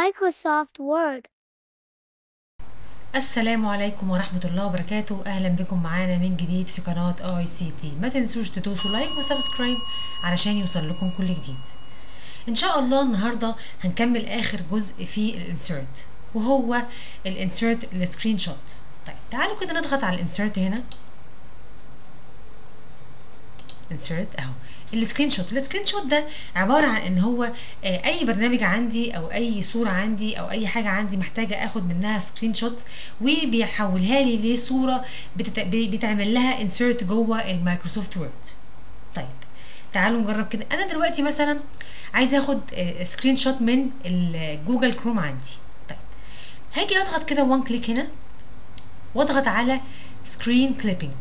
Microsoft Word. السلام عليكم ورحمة الله وبركاته أهلا بكم معانا من جديد في قناة اي سي تي ما تنسوش تدوسوا لايك وسبسكرايب علشان يوصل لكم كل جديد إن شاء الله النهاردة هنكمل آخر جزء في الانسيرت وهو الانسيرت السكرين شوت طيب تعالوا كده نضغط على الانسيرت هنا انسيرت اهو السكرين شوت السكرين شوت ده عباره عن ان هو آه، اي برنامج عندي او اي صوره عندي او اي حاجه عندي محتاجه اخد منها سكرين شوت وبيحولها لي لصوره بتت... ب- بتعمل لها انسيرت جوه المايكروسوفت وورد طيب تعالوا نجرب كده انا دلوقتي مثلا عايزه اخد سكرين شوت من الجوجل كروم عندي طيب هاجي اضغط كده وان كليك هنا واضغط على سكرين كليبنج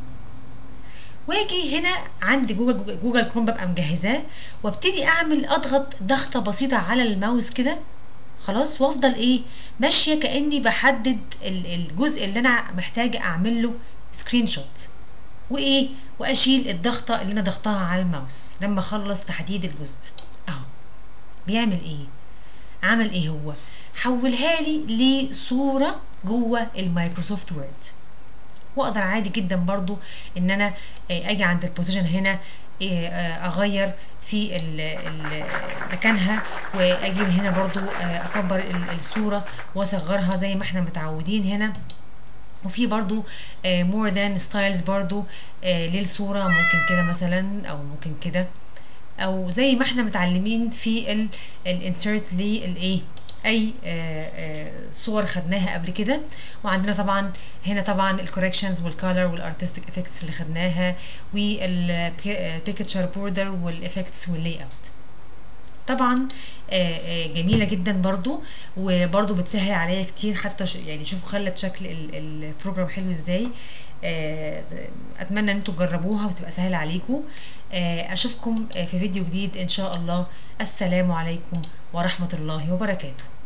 واجي هنا عند جوجل جوجل كروم ببقى مجهزاه وابتدي اعمل اضغط ضغطه بسيطه على الماوس كده خلاص وافضل ايه ماشيه كاني بحدد ال- الجزء اللي انا محتاجه اعمل له سكرين شوت وايه واشيل الضغطه اللي انا ضغطها على الماوس لما اخلص تحديد الجزء اهو بيعمل ايه عمل ايه هو حولها لي لصوره جوه المايكروسوفت وورد واقدر عادي جدا برضو ان انا آه، اجي عند البوزيشن هنا آه، آه، اغير في ال- ال- مكانها واجيب هنا برضو آه، اكبر ال- الصورة واصغرها زي ما احنا متعودين هنا وفي برضو مور ذان ستايلز برضو آه، للصورة ممكن كده مثلا او ممكن كده او زي ما احنا متعلمين في الانسيرت للايه اي آه، آه، صور خدناها قبل كده وعندنا طبعا هنا طبعا الكوركشنز والكالر والارتستيك افكتس اللي خدناها والبيكتشر بوردر والافكتس واللاي اوت طبعا آه، آه، جميله جدا برضو وبرضو بتسهل عليا كتير حتى ش- يعني شوفوا خلت شكل ال- البروجرام حلو ازاي آه، اتمنى ان انتوا تجربوها وتبقى سهله عليكم آه، اشوفكم آه، في فيديو جديد ان شاء الله السلام عليكم ورحمه الله وبركاته